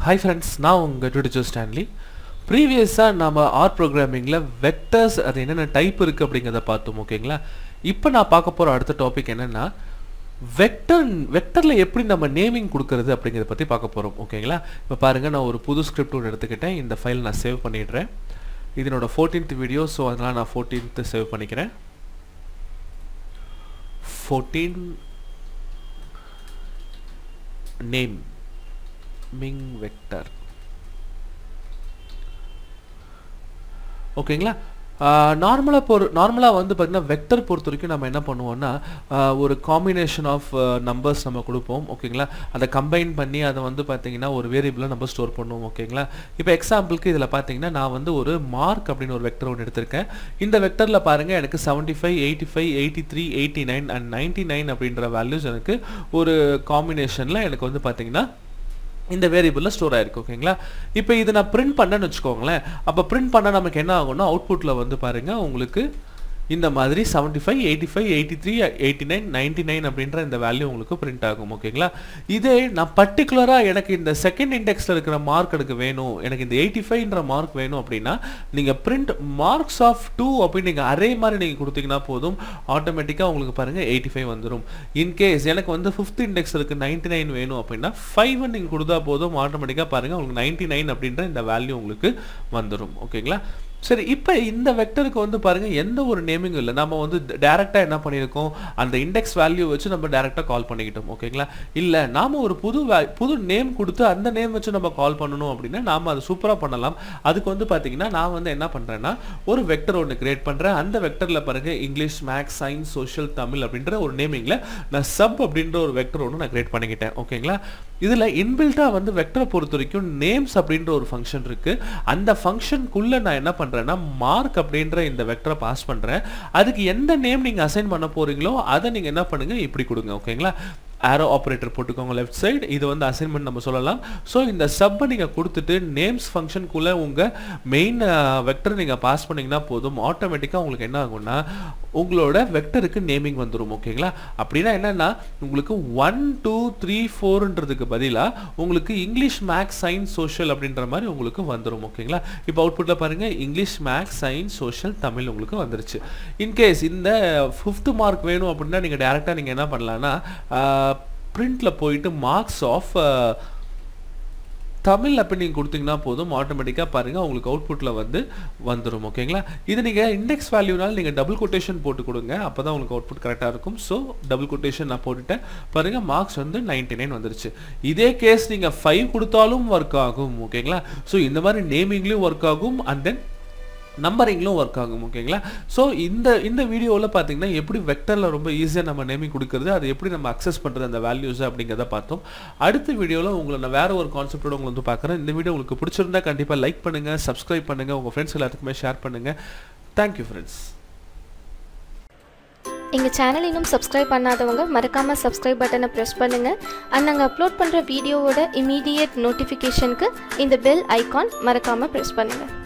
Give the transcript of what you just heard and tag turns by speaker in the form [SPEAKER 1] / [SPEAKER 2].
[SPEAKER 1] hi friends நான் உங்கள் டுடிச்சோ Stanley ப்ரீவியஸாக நம்ம ஆர் ப்ரோக்ராமிங்கில் வெக்டர்ஸ் அது என்னென்ன டைப் இருக்குது அப்படிங்கிறத பார்த்தோம் ஓகேங்களா இப்போ நான் பார்க்க போகிற அடுத்த டாபிக் என்னென்னா வெக்டர் வெக்டரில் எப்படி நம்ம நேமிங் கொடுக்கறது அப்படிங்கிறத பற்றி பார்க்க போகிறோம் ஓகேங்களா இப்போ பாருங்கள் நான் ஒரு புது ஸ்கிரிப்ட் ஒன்று எடுத்துக்கிட்டேன் இந்த ஃபைல் நான் சேவ் பண்ணிடுறேன் இது என்னோட ஃபோர்டீன்த் வீடியோ ஸோ அதனால் நான் ஃபோர்டீன்த்து சேவ் பண்ணிக்கிறேன் ஃபோர்டீன் நேம் மிங் வெக்டர் ஓகேங்களா நார்மலாக பொறு நார்மலாக வந்து பார்த்திங்கன்னா வெக்டர் பொறுத்த வரைக்கும் நம்ம என்ன பண்ணுவோம்னா ஆஹ் ஒரு காம்பினேஷன் ஆஃப் நம்பர்ஸ் நம்ம கொடுப்போம் ஓகேங்களா அதை கம்பைன் பண்ணி அதை வந்து பார்த்திங்கன்னா ஒரு வேரியபிளாக நம்ம ஸ்டோர் பண்ணுவோம் ஓகேங்களா இப்போ எக்ஸாம்பிளுக்கு இதில் பார்த்தீங்கன்னா நான் வந்து ஒரு மார்க் அப்படின்னு ஒரு வெக்டர் ஒன்று எடுத்திருக்கேன் இந்த வெக்டரில் பாருங்கள் எனக்கு seventy five eighty five eighty three eighty nine and ninety nine அப்படின்ற வேல்யூஸ் எனக்கு ஒரு காம்பினேஷனில் எனக்கு வந்து பார்த்திங்கன்னா இந்த வேரியபிளில் ஸ்டோர் ஆயிருக்கு ஓகேங்களா இப்போ இது நான் பிரிண்ட் பண்ணேன்னு வச்சுக்கோங்களேன் அப்போ பிரிண்ட் பண்ணால் நமக்கு என்ன ஆகும்னா அவுட்புட்டில் வந்து பாருங்கள் உங்களுக்கு இந்த மாதிரி seventy five eighty five eighty three eighty nine ninety nine அப்படின்ற இந்த வேல்யூ உங்களுக்கு பிரிண்ட் ஆகும் ஓகேங்களா இதே நான் பர்டிகுலராக எனக்கு இந்த செகண்ட் இண்டெக்ஸில் இருக்கிற மார்க் எனக்கு வேணும் எனக்கு இந்த எயிட்டி ஃபைவ்ன்ற மார்க் வேணும் அப்படின்னா நீங்கள் பிரிண்ட் மார்க்ஸ் ஆஃப் டூ அப்படின்னு நீங்கள் அரே மாதிரி நீங்கள் கொடுத்தீங்கன்னா போதும் ஆட்டோமேட்டிக்காக உங்களுக்கு பாருங்கள் எயிட்டி ஃபைவ் வந்துடும் இன்கேஸ் எனக்கு வந்து ஃபிஃப்த் இண்டெக்ஸ் இருக்குது நைன்ட்டி நைன் வேணும் அப்படின்னா ஃபைவ் நீங்கள் கொடுத்தா போதும் ஆட்டோமேட்டிக்காக பாருங்கள் உங்களுக்கு நைன்ட்டி நைன் அப்படின்ற இந்த வேல்யூ உங்களுக்கு வந்துடும் ஓகேங்களா சரி இப்போ இந்த வெக்டருக்கு வந்து பாருங்க எந்த ஒரு நேமிங்கும் இல்லை நம்ம வந்து டேரெக்டாக என்ன பண்ணியிருக்கோம் அந்த இண்டெக்ஸ் வேல்யூ வச்சு நம்ம டேரெக்டாக கால் பண்ணிக்கிட்டோம் ஓகேங்களா இல்லை நாம ஒரு புது வே- புது நேம் கொடுத்து அந்த நேம் வச்சு நம்ம கால் பண்ணணும் அப்படின்னா நாம அதை சூப்பராக பண்ணலாம் அதுக்கு வந்து பார்த்தீங்கன்னா நான் வந்து என்ன பண்ணுறேன்னா ஒரு வெக்டர் ஒன்று கிரியேட் பண்ணுறேன் அந்த வெக்டரில் பாருங்க English maths science social Tamil அப்படின்ற ஒரு நேமிங்கில் நான் சப் அப்படின்ற ஒரு வெக்டர் ஒன்று நான் கிரியேட் பண்ணிக்கிட்டேன் ஓகேங்களா இதில் இன்பில்ட்டாக வந்து வெக்டரை பொறுத்த வரைக்கும் நேம்ஸ் அப்படின்ற ஒரு ஃபங்க்ஷன் இருக்குது அந்த ஃபங்க்ஷனுக்குள்ளே நான் என்ன பண்ணுறேன்னா மார்க் அப்படின்ற இந்த வெக்டரை பாஸ் பண்ணுறேன் அதுக்கு எந்த நேம் நீங்கள் அசைன் பண்ண போகிறீங்களோ அதை நீங்கள் என்ன பண்ணுங்கள் இப்படி கொடுங்க ஓகேங்களா ஆரோ ஆப்ரேட்டர் போட்டுக்கோங்க லெஃப்ட் சைடு இது வந்து அசைன்மெண்ட் நம்ம சொல்லலாம் ஸோ இந்த சப்பை நீங்கள் கொடுத்துட்டு நேம்ஸ் ஃபங்க்ஷனுக்குள்ளே உங்கள் மெயின் வெக்டர் நீங்கள் பாஸ் பண்ணீங்கன்னா போதும் ஆட்டோமேட்டிக்காக உங்களுக்கு என்ன ஆகும்னா உங்களோட வெக்டருக்கு நேமிங் வந்துடும் ஓகேங்களா அப்படின்னா என்னன்னா உங்களுக்கு ஒன் டூ த்ரீ ஃபோர்ன்றதுக்கு பதிலாக உங்களுக்கு இங்கிலீஷ் மேக்ஸ் சயின்ஸ் சோஷியல் அப்படின்ற மாதிரி உங்களுக்கு வந்துடும் ஓகேங்களா இப்போ அவுட்புட்டில் பாருங்கள் English maths science social Tamil உங்களுக்கு வந்துருச்சு இன்கேஸ் இந்த ஃபிஃப்த் மார்க் வேணும் அப்படின்னா நீங்கள் டேரெக்டாக நீங்கள் என்ன பண்ணலான்னா பிரிண்டில் போயிட்டு மார்க்ஸ் ஆஃப் தமிழ் அப்படி நீங்கள் கொடுத்தீங்கன்னா போதும் ஆட்டோமேட்டிக்காக பாருங்கள் உங்களுக்கு அவுட்புட்டில் வந்து வந்துடும் ஓகேங்களா இது நீங்கள் இண்டெக்ஸ் வேல்யூனால நீங்கள் டபுள் கொட்டேஷன் போட்டு கொடுங்க அப்போ தான் உங்களுக்கு அவுட்புட் கரெக்டாக இருக்கும் ஸோ டபுள் கொட்டேஷன் நான் போட்டுட்டேன் பாருங்கள் மார்க்ஸ் வந்து 99 நைன் வந்துருச்சு இதே கேஸ் நீங்கள் ஃபைவ் கொடுத்தாலும் ஒர்க் ஆகும் ஓகேங்களா ஸோ இந்த மாதிரி நேமிங்லேயும் ஒர்க் ஆகும் அண்ட் தென் நம்பரிங்லும் ஒர்க் ஆகும் ஓகேங்களா ஸோ இந்த இந்த வீடியோவில் பார்த்தீங்கன்னா எப்படி வெக்டரில் ரொம்ப ஈஸியாக நம்ம நேமிங் கொடுக்குறது அது எப்படி நம்ம அக்சஸ் பண்ணுறது அந்த வேல்யூஸ் அப்படிங்கிறத பார்த்தோம் அடுத்த வீடியோவில் உங்களை நான் வேற ஒரு கான்செப்டோட உங்களை வந்து பார்க்குறேன் இந்த வீடியோ உங்களுக்கு பிடிச்சிருந்தா கண்டிப்பாக லைக் பண்ணுங்கள் சப்ஸ்கிரைப் பண்ணுங்கள் உங்கள் ஃப்ரெண்ட்ஸ் எல்லாத்துக்குமே ஷேர் பண்ணுங்கள் தேங்க்யூ ஃப்ரெண்ட்ஸ்
[SPEAKER 2] எங்கள் சேனல் இன்னும் சப்ஸ்கிரைப் பண்ணாதவங்க மறக்காமல் சப்ஸ்கிரைப் பட்டனை ப்ரெஸ் பண்ணுங்கள் அண்ட் நாங்கள் அப்லோட் பண்ணுற வீடியோவோட இமீடியட் நோட்டிஃபிகேஷனுக்கு இந்த பெல் ஐகான் மறக்காமல் ப்ரெஸ் பண்ணுங்கள்